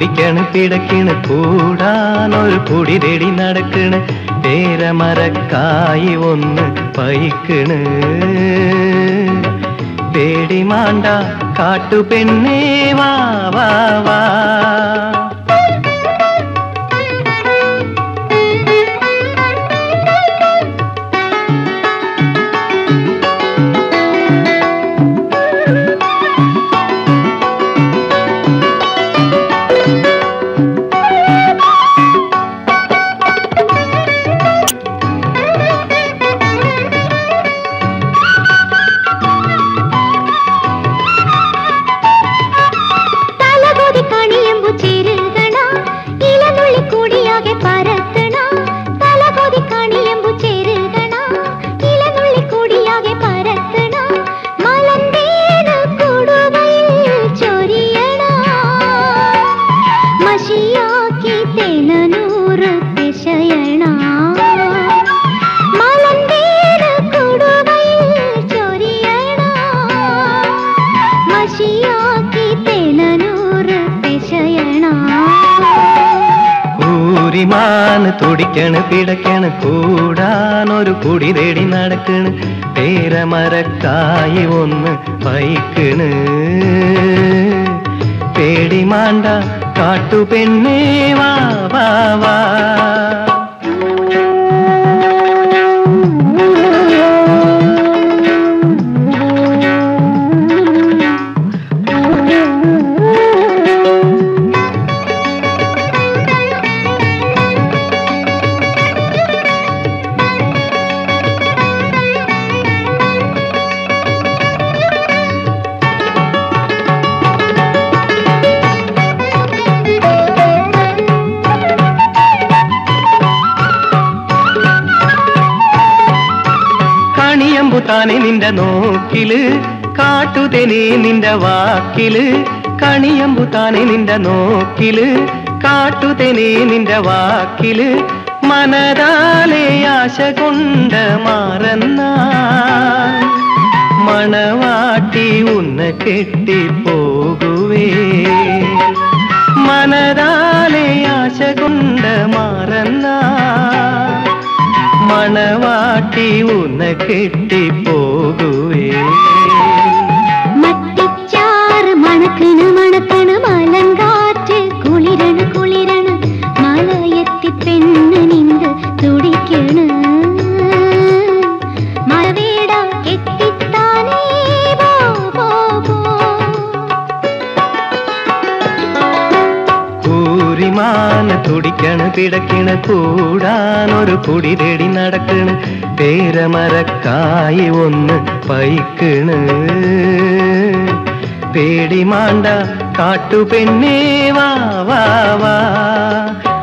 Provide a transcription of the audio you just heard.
തുടിക്കണ് പിടക്കണ് കൂടാനൊരു കുടി തേടി നടക്കണ് പേരമരക്കായി ഒന്ന് പൈക്കണ് പേടി മാണ്ട കാട്ടുപെണ്ണേ വാ വാ വാ തലകൊതി കണിയമ്പു ചേരുകണ ഇളനുള്ളി കൂടിയാകെ പരത്തണ തലകൊതി കണിയമ്പു ചേരുകണ ഇളനുള്ളി കൂടിയാകെ പരത്തണ മലന്തേന കൊടുവയിൽ ചൊരിയണ മഷിയാക്കി തെനനൂറ് പിശയണ മലന്തേന കൊടുവയിൽ ചൊരിയണ മഷിയാക്കി തെനനൂറ് പിശയണ ഊരിമാന് തുടിക്കണ് പിടക്കണ് കൂടാനൊരു കുടി തേടി നടക്കണ് പേരമരക്കായി ഒന്ന് പൈക്കണ് പേടി മാണ്ട കാട്ടുപെണ്ണേ വാ വാ വാ കണിയമ്പു താനെ നിന്റെ നോക്കില് കാട്ടുതെനെ നിന്റെ വാക്കില് കണിയമ്പു താനെ നിന്റെ നോക്കില് കാട്ടുതെനെ നിന്റെ വാക്കില് മനതാലെ ആശ കൊണ്ട് മാറന്ന മണവാട്ടി ഉന്ന കെട്ടി പോകുവേ മനതാലെ ആശ കൊണ്ട് മാറന്ന മണവാട്ടി ഉന്ന കെട്ടി പോകുവേ മട്ടിച്ചാറ് മണക്കണ് മണക്കണ് മലങ്കാറ്റ് കുളിരണ കുളിരണ മലയെത്തി പെണ്ണ് നിന്ത് തുടിക്കണ് മഴവേട കെട്ടിത്താനേ പോ പോ പോ കൂരിമാന തുടിക്കണ് പിടക്കണ് കൂടാനൊരു കുടി തേടി നടക്കണ് പേരമരക്കായി ഒന്ന് പൈക്കണ് പേടി മാണ്ട കാട്ടുപെണ്ണേ വാ വാ വാ